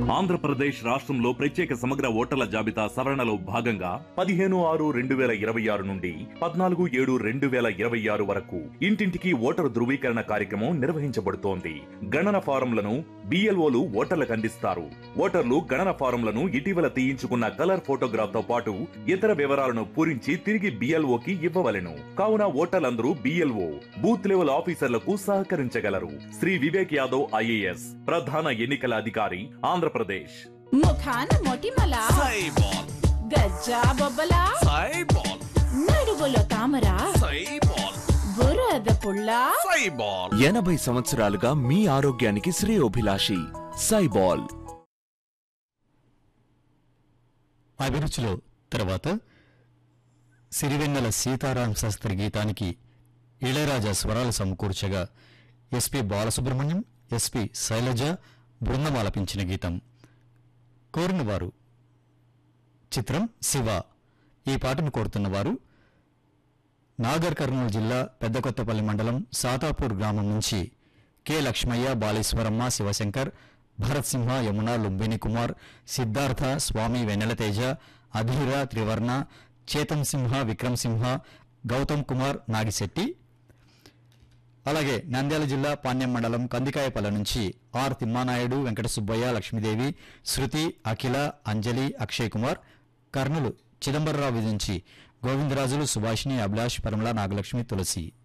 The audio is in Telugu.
ఆంధ్రప్రదేశ్ రాష్ట్రంలో ప్రత్యేక సమగ్ర ఓటర్ల జాబితా సవరణలో భాగంగా పదిహేను ఆరు రెండు వేల ఇరవై ఆరు నుండి పద్నాలుగు ఏడు రెండు వేల ఇరవై ఆరు వరకు ఇంటింటికి ఓటరు ధృవీకరణ కార్యక్రమం నిర్వహించబడుతోంది గణన ఫారంలను బిఎల్ఓలు ఓటర్లకు అందిస్తారు ఓటర్లు గణన ఫారంలను ఇటీవల తీయించుకున్న కలర్ ఫోటోగ్రాఫ్ తో పాటు ఇతర వివరాలను పూరించి తిరిగి బిఎల్ఓకి ఇవ్వవలెను కావున ఓటర్లందరూ బిఎల్ఓ బూత్ లెవెల్ ఆఫీసర్లకు సహకరించగలరు శ్రీ వివేక్ యాదవ్ ఐఏఎస్ ప్రధాన ఎన్నికల అధికారి ఆంధ్రప్రదేశ్ ముఖాన మొటిమల సైబాల్ గజ్జా బొబ్బల సైబాల్ నడుగులో తామర సైబాల్ బురద పుల్ల సైబాల్ ఎనభై సంవత్సరాలుగా మీ ఆరోగ్యానికి శ్రేయోభిలాషి సైబాల్ అభిరుచిలో తర్వాత సిరివెన్నెల సీతారాం శాస్త్రి గీతానికి ఇళయరాజా స్వరాలు సమకూర్చగా ఎస్పి బాలసుబ్రహ్మణ్యం ఎస్పి శైలజ బృందం ఆలపించిన గీతం కోరినవారు చిత్రం శివ ఈ పాటను కోరుతున్నవారు నాగర్ కర్నూలు జిల్లా పెద్దకొత్తపల్లి మండలం సాతాపూర్ గ్రామం నుంచి కె లక్ష్మయ్య బాలేశ్వరమ్మ శివశంకర్ భరత్ సింహ యమున లుంబిని కుమార్ సిద్ధార్థ స్వామి వెన్నెలతేజ అధీర త్రివర్ణ చేతన్ సింహ విక్రమ్ సింహ గౌతమ్ కుమార్ నాగిశెట్టి అలాగే నంద్యాల జిల్లా పాణ్యం మండలం కందికాయపల్లె నుంచి ఆర్ తిమ్మానాయుడు వెంకట సుబ్బయ్య లక్ష్మీదేవి శృతి అఖిల అంజలి అక్షయ్ కుమార్ కర్నూలు చిదంబరరావు నుంచి గోవిందరాజులు సుభాషిణి అభిలాష్ పరిమళ నాగలక్ష్మి తులసి